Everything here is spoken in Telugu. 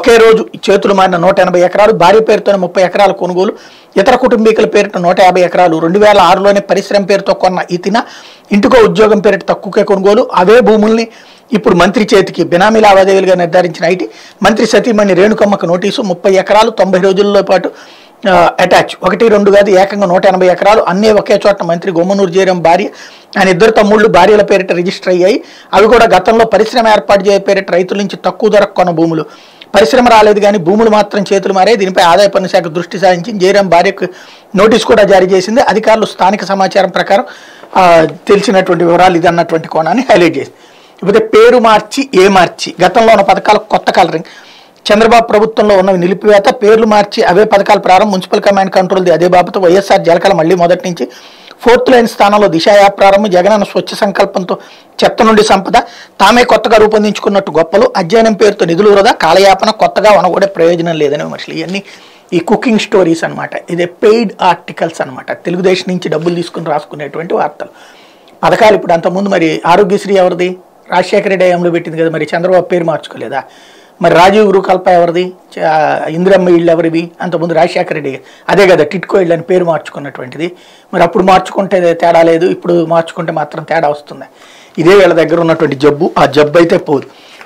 ఒకే రోజు చేతులు మారిన నూట ఎనభై ఎకరాలు భార్య పేరుతోనే ముప్పై ఎకరాల కొనుగోలు ఇతర కుటుంబీకుల పేరిట నూట యాభై ఎకరాలు రెండు వేల ఆరులోనే పరిశ్రమ పేరుతో కొన్న ఇతిన ఇంటికో ఉద్యోగం పేరిట తక్కువకే కొనుగోలు అవే భూముల్ని ఇప్పుడు మంత్రి చేతికి బినామీ లావాదేవీలుగా నిర్ధారించిన ఐటీ మంత్రి సతీమణి రేణుకమ్మకు నోటీసు ముప్పై ఎకరాలు తొంభై రోజుల్లో పాటు ఆ, అటాచ్ ఒకటి రెండు కాదు ఏకంగా నూట ఎనభై ఎకరాలు అన్నీ ఒకే చోట మంత్రి గొమ్మనూరు జయరాం భార్య ఆయన ఇద్దరు తమ్ముళ్ళు భార్యల పేరిట రిజిస్టర్ అయ్యాయి అవి కూడా గతంలో పరిశ్రమ ఏర్పాటు చేయ పేరిట రైతుల నుంచి తక్కువ ధరకు కొన్న భూములు పరిశ్రమ రాలేదు కానీ భూములు మాత్రం చేతులు మారే దీనిపై ఆదాయ పన్ను శాఖ దృష్టి సారించి జయరాం భార్యకు నోటీస్ కూడా జారీ చేసింది అధికారులు స్థానిక సమాచారం ప్రకారం ఆ, తెలిసినటువంటి వివరాలు ఇది అన్నటువంటి కోణాన్ని హైలైట్ చేసింది ఇకపోతే పేరు మార్చి ఏ మార్చి గతంలో ఉన్న పథకాలకు కొత్త కలరింగ్ చంద్రబాబు ప్రభుత్వంలో ఉన్నవి నిలిపివేత పేర్లు మార్చి అవే పథకాల ప్రారంభం మున్సిపల్ కమాండ్ కంట్రోల్ది అదే బాబుతో వైఎస్ఆర్ జలకళ మళ్ళీ మొదటి నుంచి ఫోర్త్ లైన్ స్థానంలో దిశ యాప్ ప్రారంభం జగనన్న స్వచ్ఛ సంకల్పంతో చెత్త నుండి సంపద తామే కొత్తగా రూపొందించుకున్నట్టు గొప్పలు అధ్యయనం పేరుతో నిధులు వృధా కాలయాపన కొత్తగా వనగూడే ప్రయోజనం లేదని విమర్శలు ఇవన్నీ ఈ కుకింగ్ స్టోరీస్ అన్నమాట ఇదే పెయిడ్ ఆర్టికల్స్ అన్నమాట తెలుగుదేశం నుంచి డబ్బులు తీసుకుని రాసుకునేటువంటి వార్తలు పథకాలు ఇప్పుడు అంతకుముందు మరి ఆరోగ్యశ్రీ ఎవరిది రాజశేఖర రెడ్డి హయాంలో పెట్టింది కదా మరి చంద్రబాబు పేరు మార్చుకోలేదా మరి రాజీవ్ రూకల్ప ఎవరిది చ- ఇందిరమ్మ ఇళ్ళు ఎవరివి అంతకుముందు రాజశేఖర రెడ్డి అదే కదా టిట్కో ఇళ్ళు అని పేరు మార్చుకున్నటువంటిది మరి అప్పుడు మార్చుకుంటే తేడా లేదు ఇప్పుడు మార్చుకుంటే మాత్రం తేడా వస్తుంది ఇదే వీళ్ళ దగ్గర ఉన్నటువంటి జబ్బు ఆ జబ్బు అయితే పోదు